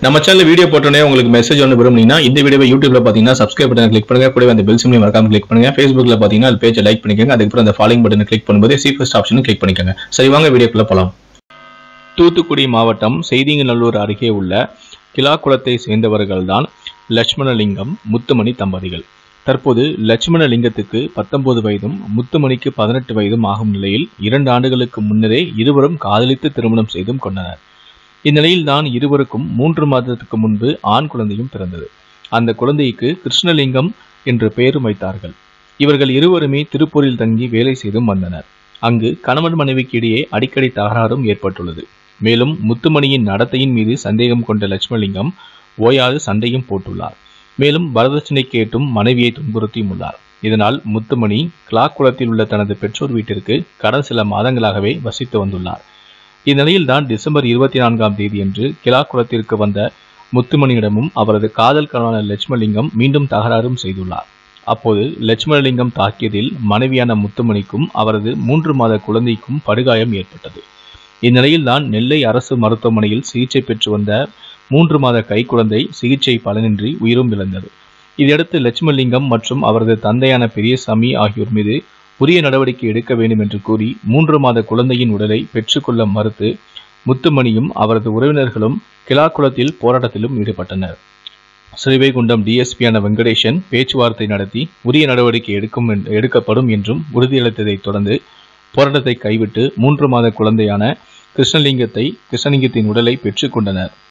நம்ம channel video போட்டோன்னே உங்களுக்கு மெசேஜ் ஒன்று விரும்புனீங்கன்னா இந்த வீடியோவை யூடியூப்ல பார்த்தீங்கன்னா சப்ஸ்கிரைப் பட்டன் கிளிக் பண்ணுங்க கூடவே அந்த பெல் சிம்லையும் மறக்காம கிளிக் பண்ணுங்க ஃபேஸ்புக்ல பார்த்தீங்கன்னா அது பேஜை லைக் பண்ணிக்கோங்க அதுக்கப்புறம் அந்த ஃபாலோயிங் பட்டனை கிளிக் பண்ணும்போது சி ஃபர்ஸ்ட் ஆப்ஷனும் கிளிக் பண்ணிக்கோங்க சரி வாங்க வீடியோக்குள்ள போலாம் தூத்துக்குடி மாவட்டம் செய்திங்கநல்லூர் அருகே உள்ள கிலாக்குளத்தை சேர்ந்தவர்கள்தான் லட்சுமணலிங்கம் முத்துமணி தம்பதிகள் தற்போது லட்சுமணலிங்கத்துக்கு பத்தொன்பது வயதும் முத்துமணிக்கு பதினெட்டு வயதும் ஆகும் நிலையில் இரண்டு ஆண்டுகளுக்கு முன்னரே இருவரும் காதலித்து திருமணம் செய்தும் கொண்டனர் இந்நிலையில் தான் இருவருக்கும் மூன்று மாதத்துக்கு முன்பு ஆண் குழந்தையும் பிறந்தது அந்த குழந்தைக்கு கிருஷ்ணலிங்கம் என்று பெயரும் வைத்தார்கள் இவர்கள் இருவருமே திருப்பூரில் தங்கி வேலை செய்தும் வந்தனர் அங்கு கணவன் மனைவிக்கு இடையே அடிக்கடி தகராறும் ஏற்பட்டுள்ளது மேலும் முத்துமணியின் நடத்தையின் மீது சந்தேகம் கொண்ட லட்சுமலிங்கம் ஓயாது சண்டையும் போட்டுள்ளார் மேலும் வரதட்சணை கேட்டும் மனைவியை துன்புறுத்தியும் உள்ளார் இதனால் முத்துமணி கிளாக்குளத்தில் உள்ள தனது பெற்றோர் வீட்டிற்கு கடந்த சில மாதங்களாகவே வசித்து வந்துள்ளார் இந்நிலையில்தான் டிசம்பர் இருபத்தி நான்காம் தேதியன்று கிளாக்குளத்திற்கு வந்த முத்துமணியிடமும் அவரது காதல் கணவனான லட்சுமலிங்கம் மீண்டும் தகராறும் செய்துள்ளார் அப்போது லட்சுமணலிங்கம் தாக்கியதில் மனைவியான முத்துமணிக்கும் அவரது மூன்று மாத குழந்தைக்கும் படுகாயம் ஏற்பட்டது இந்நிலையில்தான் நெல்லை அரசு மருத்துவமனையில் சிகிச்சை பெற்று வந்த மூன்று மாத கைக்குழந்தை சிகிச்சை பலனின்றி உயிரும் இழந்தது இதையடுத்து லட்சுமலிங்கம் மற்றும் அவரது தந்தையான பெரியசாமி ஆகியோர் மீது உரிய நடவடிக்கை எடுக்க வேண்டும் என்று கூறி மூன்று மாத குழந்தையின் உடலை பெற்றுக்கொள்ள மறுத்து முத்துமணியும் அவரது உறவினர்களும் கிலாக்குளத்தில் போராட்டத்திலும் ஈடுபட்டனர் ஸ்ரீவைகுண்டம் டிஎஸ்பியான வெங்கடேசன் பேச்சுவார்த்தை நடத்தி உரிய நடவடிக்கை எடுக்கும் என்- எடுக்கப்படும் என்றும் உறுதியளித்ததைத் தொடர்ந்து போராட்டத்தை கைவிட்டு மூன்று மாத குழந்தையான கிருஷ்ணலிங்கத்தை கிருஷ்ணலிங்கத்தின் உடலை பெற்றுக்கொண்டனர்